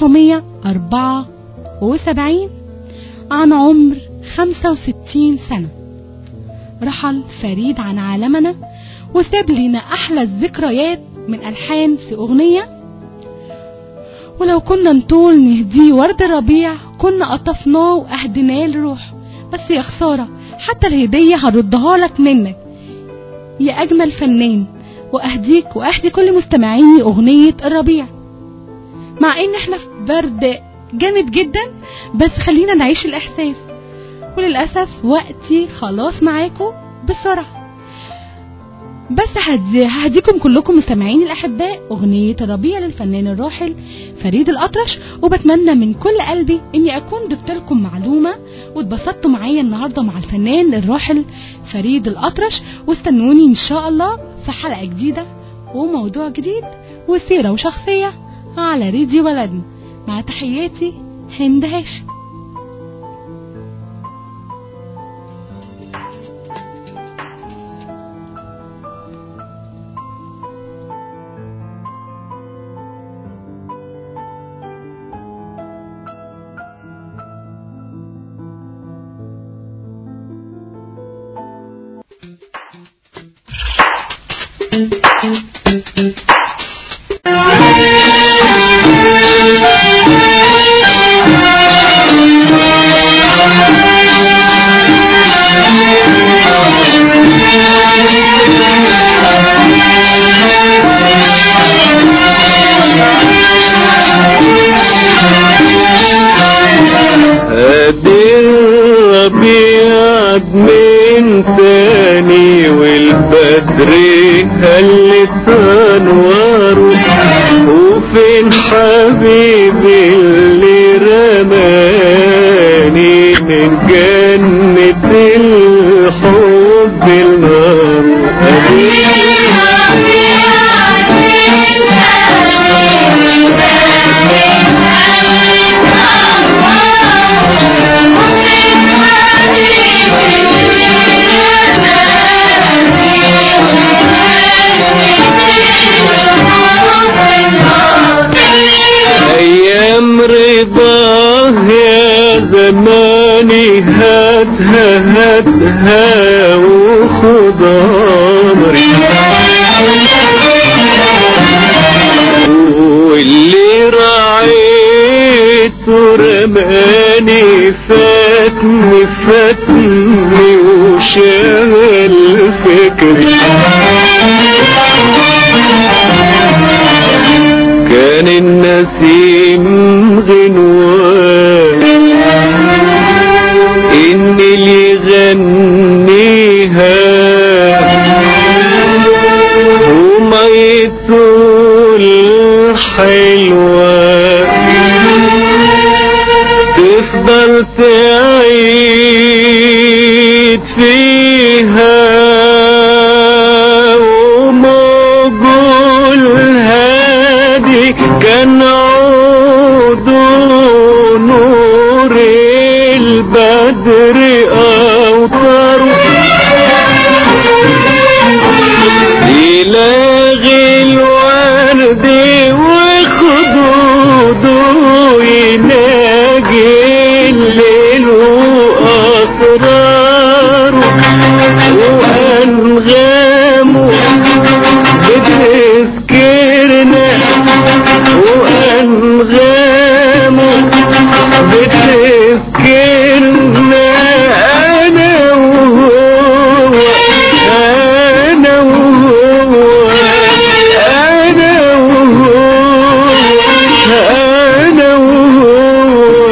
1974 عن عمر 65 سنة رحل فريد عن عالمنا وساب لنا أحلى الذكريات من ألحان في أغنية ولو كنا نطول نهديه ورد ربيع كنا قطفناه وأهدناه لروحه بس يا خسارة حتى الهدية هردها لك منك يا أجمل فنان وأهديك وأهدي كل مستمعيني أغنية الربيع مع إن إحنا في برد جامد جدا بس خلينا نعيش الإحساس وللأسف وقتي خلاص معاكم بسرعة بس هدي هديكم كلكم مستمعين الأحباء أغنية الربيع للفنان الراحل فريد الأطرش وبتمنى من كل قلبي إني أكون ضفت لكم معلومة واتبسطتوا معايا النهاردة مع الفنان الراحل فريد الأطرش واستنوني إن شاء الله في حلقة جديدة وموضوع جديد وسيرة وشخصية على راديو بلدنا مع تحياتي هند هاشم ادي الربيع من تاني والبدر هلت انواره وفين حبيبي اللي رماني من جنة الحب النار ايام رضاه يا زماني هاتها هاتها وخد امري واللي رعيته رماني فاتني فاتني وشغل فكري كان النسيم غنوان إن اللي يغنيها وميته الحلوة تفضل تعيد فيها وموجول هادي كان عود نور البدر أوطر يلاغي الورد وخدوده يناجي الليل وأسراره وأنغامه بتذكرنا وأنغامه بتذكرنا أنا وهو أنا وهو أنا وهو أنا وهو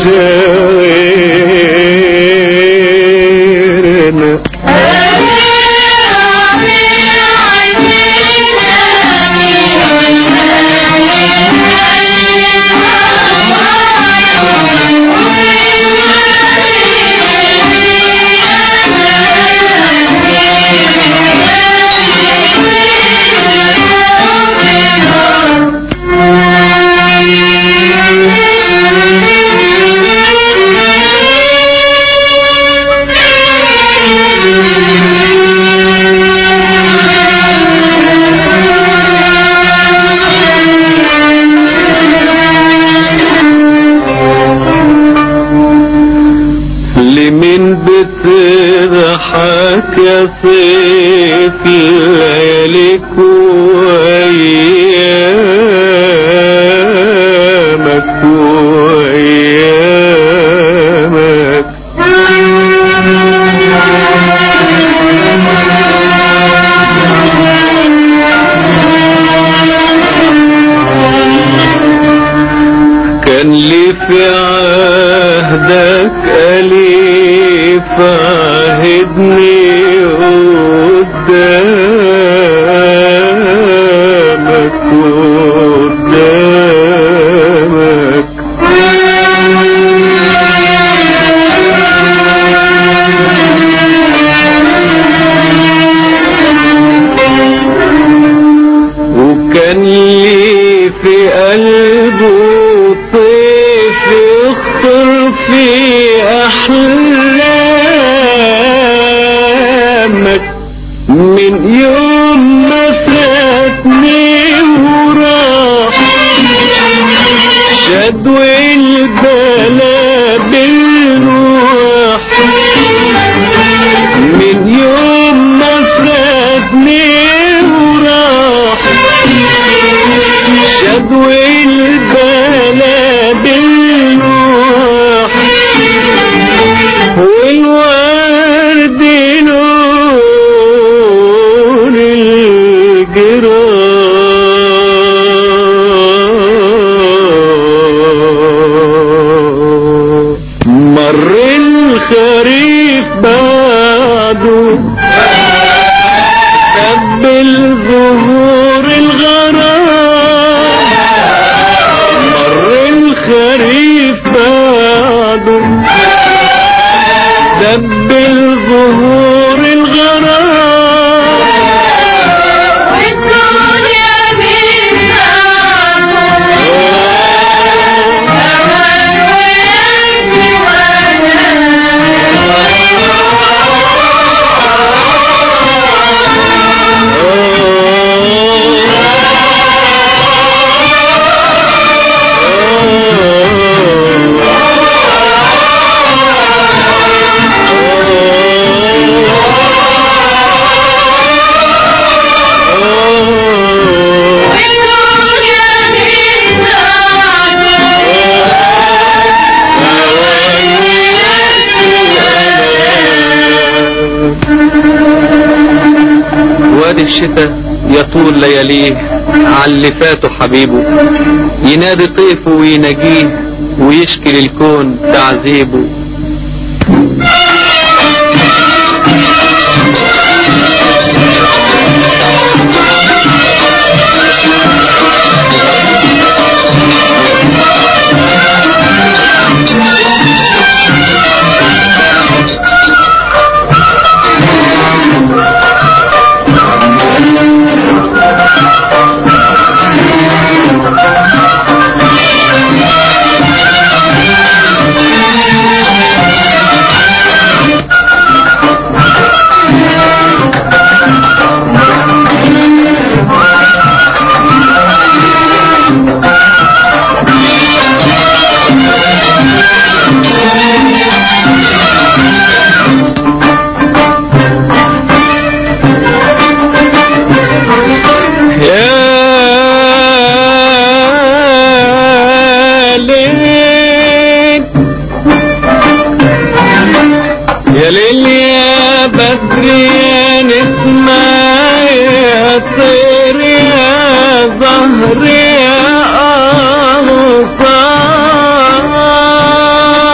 مشاعرنا لمن بتضحك يا صيف لياليك وايامك وايامك كان لي في عهدك أليف عهدني قدامك قدامك وكان لي في قلبه طيف يخطر في أحلامك من يوم ما فاتني وراح شدو البلا بالروح من يوم ما فاتني وراح شدو البلا بالروح والورد لون الجراح مر الخريف بعده قبل ظهور الغرام مر الخريف بعده دبل ظهور الغرام والدنيا بالهوى وادي الشتاء يطول لياليه على اللي فاته حبيبه ينادي طيفه ويناجيه ويشكي للكون تعذيبه يا ليل يا ليل يا بدر يا نسمة يا طير يا زهر يا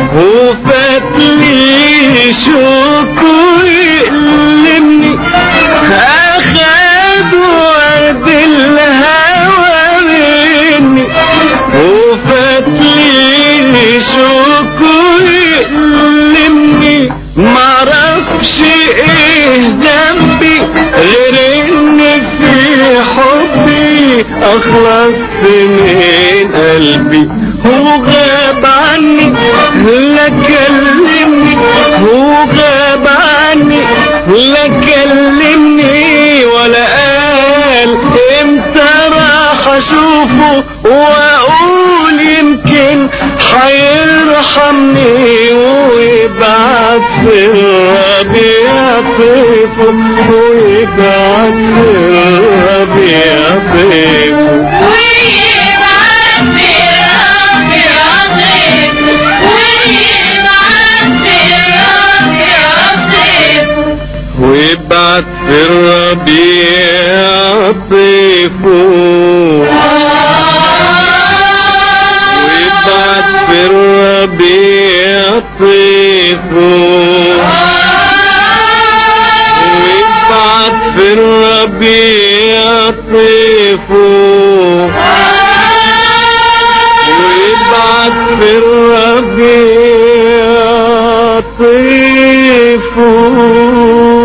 وفاتلي شوكه يقلمني اخد ورد الهوى مني وفاتلي شوكه يقلمني معرفش ايه ذنبي غير ان في حبي اخلصت من قلبي هو غاب عني لا كلمني هو غاب عني لا كلمني ولا قال امتى راح اشوفه واقول يمكن حيرحمني ويبعت في الربيع طيفه ويبعت في الربيع طيفه ويبعت في الربيع طيفه ويبعت في الربيع طيفه ويبعت في الربيع طيفه ويبعت في الربيع طيفه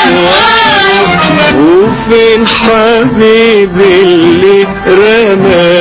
وفين حبيبي اللي رماني